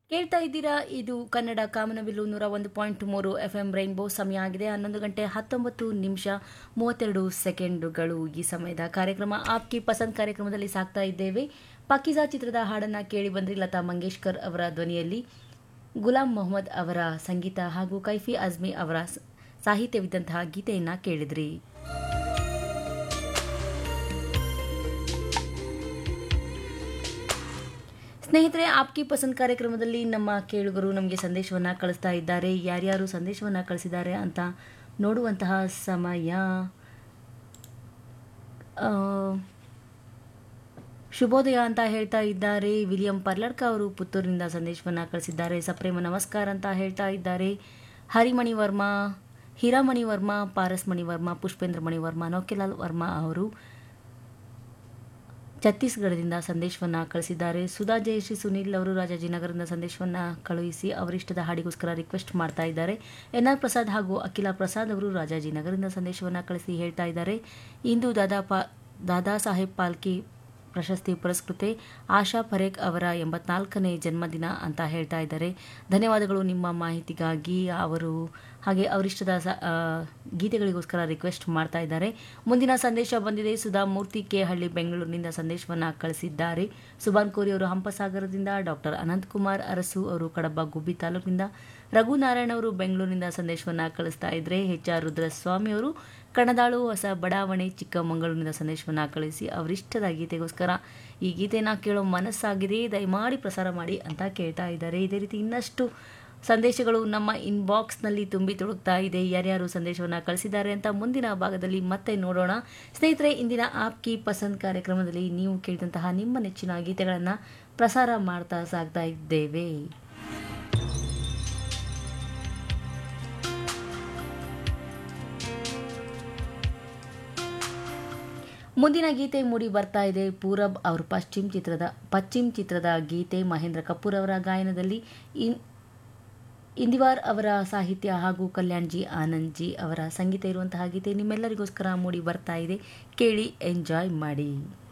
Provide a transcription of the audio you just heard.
ಕೇಳ್ತಾ ಇದ್ದೀರಾ ಇದು ಕನ್ನಡ ಕಾಮನಬಿಲ್ಲು ನೂರ ಒಂದು ಪಾಯಿಂಟ್ ಮೂರು ಎಫ್ ಎಂ ರೈನ್ಬೋ ಸಮಯ ಆಗಿದೆ ಹನ್ನೊಂದು ಗಂಟೆ ಹತ್ತೊಂಬತ್ತು ನಿಮಿಷ ಮೂವತ್ತೆರಡು ಸೆಕೆಂಡುಗಳು ಈ ಸಮಯದ ಕಾರ್ಯಕ್ರಮ ಆಪ್ಕಿ ಪಸಂದ್ ಕಾರ್ಯಕ್ರಮದಲ್ಲಿ ಸಾಕ್ತಾ ಇದ್ದೇವೆ ಪಾಕಿಜಾ ಚಿತ್ರದ ಹಾಡನ್ನು ಕೇಳಿ ಬಂದ್ರಿ ಲತಾ ಮಂಗೇಶ್ಕರ್ ಅವರ ಧ್ವನಿಯಲ್ಲಿ ಗುಲಾಂ ಮೊಹಮ್ಮದ್ ಅವರ ಸಂಗೀತ ಹಾಗೂ ಕೈಫಿ ಅಜ್ಮಿ ಅವರ ಸ- ಸಾಹಿತ್ಯವಿದ್ದಂತಹ ಗೀತೆಯನ್ನು ಕೇಳಿದ್ರಿ ಸ್ನೇಹಿತರೆ ಆಪ್ಕಿ ಪಸಂದ್ ಕಾರ್ಯಕ್ರಮದಲ್ಲಿ ನಮ್ಮ ಕೇಳುಗರು ನಮಗೆ ಸಂದೇಶವನ್ನು ಕಳಿಸ್ತಾ ಇದ್ದಾರೆ ಯಾರ್ಯಾರು ಸಂದೇಶವನ್ನು ಕಳಿಸಿದ್ದಾರೆ ಅಂತ ನೋಡುವಂತಹ ಸಮಯ ಆ, ಶುಭೋದಯ ಅಂತ ಹೇಳ್ತಾ ಇದ್ದಾರೆ ವಿಲಿಯಂ ಪರ್ಲಡ್ಕ ಅವರು ಪುತ್ತೂರಿನಿಂದ ಸಂದೇಶವನ್ನು ಕಳಿಸಿದ್ದಾರೆ ಸಪ್ರೇಮ ನಮಸ್ಕಾರ ಅಂತ ಹೇಳ್ತಾ ಇದ್ದಾರೆ ಹರಿಮಣಿ ವರ್ಮಾ ಹೀರಾಮಣಿ ವರ್ಮಾ ಪಾರಸ್ ಮಣಿ ವರ್ಮಾ ಪುಷ್ಪೇಂದ್ರ ಮಣಿ ವರ್ಮಾ ನೌಕೆಲಾಲ್ ವರ್ಮಾ ಅವರು ಛತ್ತೀಸ್ಗಢದಿಂದ ಸಂದೇಶವನ್ನು ಕಳಿಸಿದ್ದಾರೆ ಸುಧಾ ಜಯಶ್ರೀ ಸುನೀಲ್ ಅವರು ರಾಜಾಜಿನಗರದಿಂದ ಸಂದೇಶವನ್ನು ಕಳುಹಿಸಿ ಅವರಿಷ್ಟದ ಹಾಡಿಗೋಸ್ಕರ ರಿಕ್ವೆಸ್ಟ್ ಮಾಡ್ತಾ ಇದ್ದಾರೆ ಎನ್ ಆರ್ ಪ್ರಸಾದ್ ಹಾಗೂ ಅಖಿಲಾ ಪ್ರಸಾದ್ ಅವರು ರಾಜಾಜಿನಗರದಿಂದ ಸಂದೇಶವನ್ನು ಕಳಿಸಿ ಹೇಳ್ತಾ ಇದ್ದಾರೆ ಇಂದು ದಾದಾ ಪಾ ದಾದಾ ಸಾಹೇಬ್ ಪಾಲ್ಕಿ ಪ್ರಶಸ್ತಿ ಪುರಸ್ಕೃತೆ ಆಶಾ ಪರೇಖ್ ಅವರ ಎಂಬತ್ನಾಲ್ಕನೇ ಜನ್ಮದಿನ ಅಂತ ಹೇಳ್ತಾ ಇದ್ದಾರೆ ಧನ್ಯವಾದಗಳು ನಿಮ್ಮ ಮಾಹಿತಿಗಾಗಿ ಅವರು ಹಾಗೆ ಅವರಿಷ್ಟದ ಸ- ಆ, ಗೀತೆಗಳಿಗೋಸ್ಕರ ರಿಕ್ವೆಸ್ಟ್ ಮಾಡ್ತಾ ಇದ್ದಾರೆ ಮುಂದಿನ ಸಂದೇಶ ಬಂದಿದೆ ಸುಧಾ ಮೂರ್ತಿ ಕೆ ಹಳ್ಳಿ ಬೆಂಗಳೂರಿನಿಂದ ಸಂದೇಶವನ್ನು ಕಳಿಸಿದ್ದಾರೆ ಸುಬಾನ್ ಕೋರಿ ಅವರು ಹಂಪಸಾಗರದಿಂದ ಡಾಕ್ಟರ್ ಅನಂತಕುಮಾರ್ ಅರಸು ಅವರು ಕಡಬ ಗುಬ್ಬಿ ತಾಲೂಕಿನಿಂದ ರಘುನಾರಾಯಣ್ ಅವರು ಬೆಂಗಳೂರಿನಿಂದ ಸಂದೇಶವನ್ನು ಕಳಿಸ್ತಾ ಇದ್ರೆ ಎಚ್ ಆರ್ ರುದ್ರಸ್ವಾಮಿ ಅವರು ಕಣದಾಳು ಹೊಸ ಬಡಾವಣೆ ಚಿಕ್ಕಮಗಳೂರಿನಿಂದ ಸಂದೇಶವನ್ನು ಕಳಿಸಿ ಅವರಿಷ್ಟದ ಗೀತೆಗೋಸ್ಕರ ಈ ಗೀತೆನ ಕೇಳೋ ಮನಸ್ಸಾಗಿದೆ ದಯಮಾಡಿ ಪ್ರಸಾರ ಮಾಡಿ ಅಂತ ಕೇಳ್ತಾ ಇದ್ದಾರೆ ಇದೇ ರೀತಿ ಇನ್ನಷ್ಟು ಸಂದೇಶಗಳು ನಮ್ಮ ಇನ್ಬಾಕ್ಸ್ನಲ್ಲಿ ತುಂಬಿ ತುಳುಕ್ತಾ ಇದೆ ಯಾರ್ಯಾರು ಸಂದೇಶವನ್ನು ಕಳಿಸಿದ್ದಾರೆ ಅಂತ ಮುಂದಿನ ಭಾಗದಲ್ಲಿ ಮತ್ತೆ ನೋಡೋಣ ಸ್ನೇಹಿತರೆ ಇಂದಿನ ಆಪ್ ಕಿ ಪಸಂದ್ ಕಾರ್ಯಕ್ರಮದಲ್ಲಿ ನೀವು ಕೇಳಿದಂತಹ ನಿಮ್ಮ ನೆಚ್ಚಿನ ಗೀತೆಗಳನ್ನು ಪ್ರಸಾರ ಮಾಡ್ತಾ ಸಾಗ್ತಾ ಇದ್ದೇವೆ ಮುಂದಿನ ಗೀತೆ ಮೂಡಿ ಬರ್ತಾ ಇದೆ ಪೂರಬ್ ಅವರು ಪಶ್ಚಿಮ್ ಚಿತ್ರದ ಪಶ್ಚಿಮ್ ಚಿತ್ರದ ಗೀತೆ ಮಹೇಂದ್ರ ಕಪೂರ್ ಅವರ ಗಾಯನದಲ್ಲಿ ಇನ್ ಇಂದಿವಾರ್ ಅವರ ಸಾಹಿತ್ಯ ಹಾಗೂ ಕಲ್ಯಾಣ್ ಜಿ ಆನಂದ್ ಜಿ ಅವರ ಸಂಗೀತ ಇರುವಂತಹ ಗೀತೆ ನಿಮ್ಮೆಲ್ಲರಿಗೋಸ್ಕರ ಮೂಡಿ ಬರ್ತಾ ಇದೆ ಕೇಳಿ ಎಂಜಾಯ್ ಮಾಡಿ